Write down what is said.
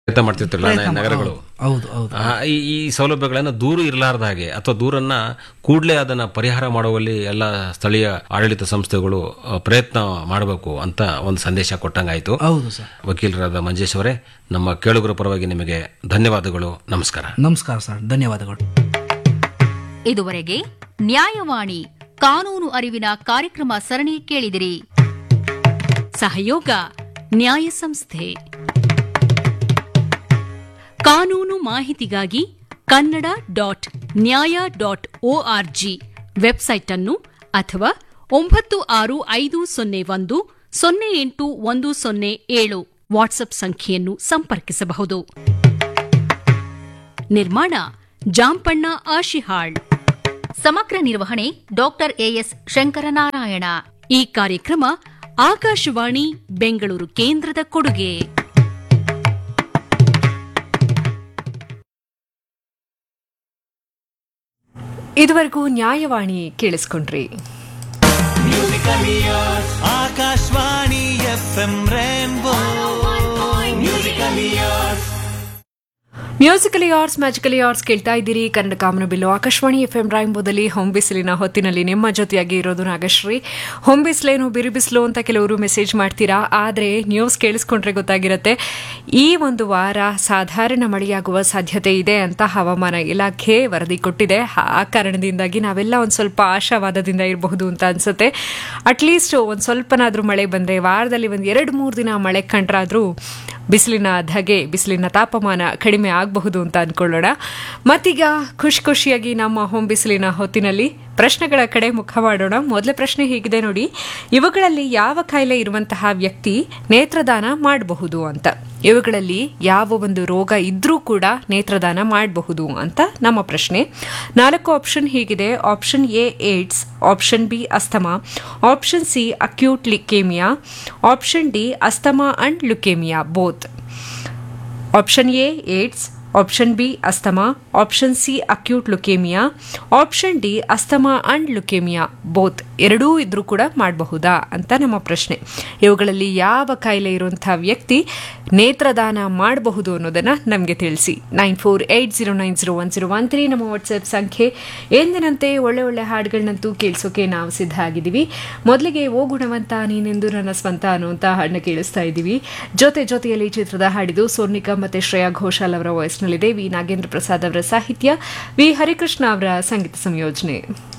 ಪ್ರಯತ್ನ ಮಾಡ್ತಿರ್ತಿರಲ್ಲ ಪ್ರಯತ್ನ ಮಾ- ನಗರಗಳು ಹೌದು ಹೌದು ಆ, ಈ ಈ ಸೌಲಭ್ಯಗಳನ್ನ ದೂರ ಇರಲಾರ್ದ ಹಾಗೆ ಅಥವಾ ದೂರನ್ನ ಕೂಡಲೇ ಅದನ್ನ ಪರಿಹಾರ ಮಾಡುವಲ್ಲಿ ಎಲ್ಲ ಸ್ಥಳೀಯ ಆಡಳಿತ ಸಂಸ್ಥೆಗಳು ಆ, ಪ್ರಯತ್ನ ಮಾಡಬೇಕು ಅಂತ ಒಂದು ಸಂದೇಶ ಕೊಟ್ಟಂಗಾಯ್ತು ಹೌದು ಸರ್ ವಕೀಲರಾದ ಮಂಜೇಶ್ ಅವರೇ ನಮ್ಮ ಕೇಳುಗರ ಪರವಾಗಿ ನಿಮಗೆ ಧನ್ಯವಾದಗಳು ನಮಸ್ಕಾರ ನಮಸ್ಕಾರ ಸರ್ ಧನ್ಯವಾದಗಳು ಇದುವರೆಗೆ ನ್ಯಾಯವಾಣಿ ಕಾನೂನು ಅರಿವಿನ ಕಾರ್ಯಕ್ರಮ ಸರಣಿ ಕೇಳಿದಿರಿ ಸಹಯೋಗ ನ್ಯಾಯ ಸಂಸ್ಥೆ ಕಾನೂನು ಮಾಹಿತಿಗಾಗಿ Kannada dot Nyaya dot ORG website ಅನ್ನು ಅಥವಾ ಒಂಬತ್ತು ಆರು ಐದು ಸೊನ್ನೆ ಒಂದು ಸೊನ್ನೆ ಎಂಟು ಒಂದು ಸೊನ್ನೆ ಏಳು ವಾಟ್ಸ್ಆಪ್ ಸಂಖ್ಯೆಯನ್ನು ಸಂಪರ್ಕಿಸಬಹುದು ನಿರ್ಮಾಣ ಜಾಂಪಣ್ಣ ಆಶಿಹಾಳ್ ಸಮಗ್ರ ನಿರ್ವಹಣೆ ಡಾಕ್ಟರ್ ಎಎಸ್ ಶಂಕರನಾರಾಯಣ ಈ ಕಾರ್ಯಕ್ರಮ ಆಕಾಶವಾಣಿ ಬೆಂಗಳೂರು ಕೇಂದ್ರದ ಕೊಡುಗೆ ಇದುವರೆಗೂ ನ್ಯಾಯವಾಣಿ ಕೇಳಿಸ್ಕೊಂಡ್ರಿ Akashvani F M rainbow musically ours magically ours ಕೇಳ್ತಾ ಇದ್ದೀರಿ ಕನ್ನಡ ಕಾಮನ ಬಿಲ್ಲು ಆಕಾಶವಾಣಿ ಎಫ್ ಎಂ ರಾಯಂಬೋದಲ್ಲಿ ಹೊಂಬಿಸಿಲಿನ ಹೊತ್ತಿನಲ್ಲಿ ನಿಮ್ಮ ಜೊತೆಯಾಗಿ ಇರೋದು ನಾಗಶ್ರೀ ಹೊಂಬಿಸ್ಲೇನು ಬಿರು ಬಿಸಿಲು ಅಂತ ಕೆಲವರು ಮೆಸೇಜ್ ಮಾಡ್ತೀರಾ ಆದರೆ ನ್ಯೂಸ್ ಕೇಳಿಸ್ಕೊಂಡ್ರೆ ಗೊತ್ತಾಗಿರುತ್ತೆ ಈ ಒಂದು ವಾರ ಸಾಧಾರಣ ಮಳೆಯಾಗುವ ಸಾಧ್ಯತೆ ಇದೆ ಅಂತ ಹವಾಮಾನ ಇಲಾಖೆ ವರದಿ ಕೊಟ್ಟಿದೆ ಆ ಕಾರಣದಿಂದಾಗಿ ನಾವೆಲ್ಲ ಒಂದು ಸ್ವಲ್ಪ ಆಶಾವಾದದಿಂದ ಇರಬಹುದು ಅಂತ ಅನ್ಸುತ್ತೆ ಅಟ್ಲೀಸ್ಟ್ ಒಂದು ಸ್ವಲ್ಪನಾದರೂ ಮಳೆ ಬಂದರೆ ವಾರದಲ್ಲಿ ಒಂದು ಎರಡು ಮೂರು ದಿನ ಮಳೆ ಕಂಡ್ರಾದರೂ ಬಿಸಿಲಿನ ಧಗೆ ಬಿಸಿಲಿನ ತಾಪಮಾನ ಕಡಿಮೆ ಆಗಬಹುದು ಅಂತ ಅಂದ್ಕೊಳ್ಳೋಣ ಮತ್ತೀಗ ಖುಷಿ ಖುಷಿಯಾಗಿ ನಮ್ಮ ಹೋಮ್ ಬಿಸಿಲಿನ ಹೊತ್ತಿನಲ್ಲಿ ಪ್ರಶ್ನೆಗಳ ಕಡೆ ಮುಖ ಮಾಡೋಣ ಮೊದಲ ಪ್ರಶ್ನೆ ಹೀಗಿದೆ ನೋಡಿ ಇವುಗಳಲ್ಲಿ ಯಾವ ಕಾಯಿಲೆ ಇರುವಂತಹ ವ್ಯಕ್ತಿ ನೇತ್ರದಾನ ಮಾಡಬಹುದು ಅಂತ ಇವುಗಳಲ್ಲಿ ಯಾವ ಒಂದು ರೋಗ ಇದ್ರೂ ಕೂಡ ನೇತ್ರದಾನ ಮಾಡಬಹುದು ಅಂತ ನಮ್ಮ ಪ್ರಶ್ನೆ ನಾಲ್ಕು ಆಪ್ಷನ್ ಹೀಗಿದೆ option A AIDS option B asthma option C acute leukaemia option D asthma and leukaemia both option A AIDS option B asthma option C acute leukaemia option D asthma and leukaemia both ಎರಡೂ ಇದ್ರೂ ಕೂಡ ಮಾಡಬಹುದಾ ಅಂತ ನಮ್ಮ ಪ್ರಶ್ನೆ ಇವುಗಳಲ್ಲಿ ಯಾವ ಕಾಯಿಲೆ ಇರುವಂತಹ ವ್ಯಕ್ತಿ ನೇತ್ರದಾನ ಮಾಡಬಹುದು ಅನ್ನೋದನ್ನ ನಮಗೆ ತಿಳಿಸಿ nine four eight zero nine zero one zero one three ನಮ್ಮ ವಾಟ್ಸ್ಆಪ್ ಸಂಖ್ಯೆ ಎಂದಿನಂತೆ ಒಳ್ಳೆ ಒಳ್ಳೆ ಹಾಡುಗಳನ್ನಂತೂ ಕೇಳಿಸೋಕೆ ನಾವು ಸಿದ್ಧ ಆಗಿದ್ದೀವಿ ಮೊದಲಿಗೆ ಓ ಗುಣವಂತ ನೀನೆಂದು ನನ್ನ ಸ್ವಂತ ಅನ್ನುವಂಥ ಹಾಡನ್ನ ಕೇಳಿಸ್ತಾ ಇದ್ದೀವಿ ಜೊತೆ ಜೊತೆಯಲ್ಲಿ ಚಿತ್ರದ ಹಾಡಿದು ಸೋರ್ನಿಕಾ ಮತ್ತೆ ಶ್ರೇಯಾ ಘೋಷಾಲ್ ಅವರ ವಾಯ್ಸ್ನಲ್ಲಿದೆ ವಿ ನಾಗೇಂದ್ರ ಪ್ರಸಾದ್ ಅವರ ಸಾಹಿತ್ಯ ವಿ ಹರಿಕೃಷ್ಣ ಅವರ ಸಂಗೀತ ಸಂಯೋಜನೆ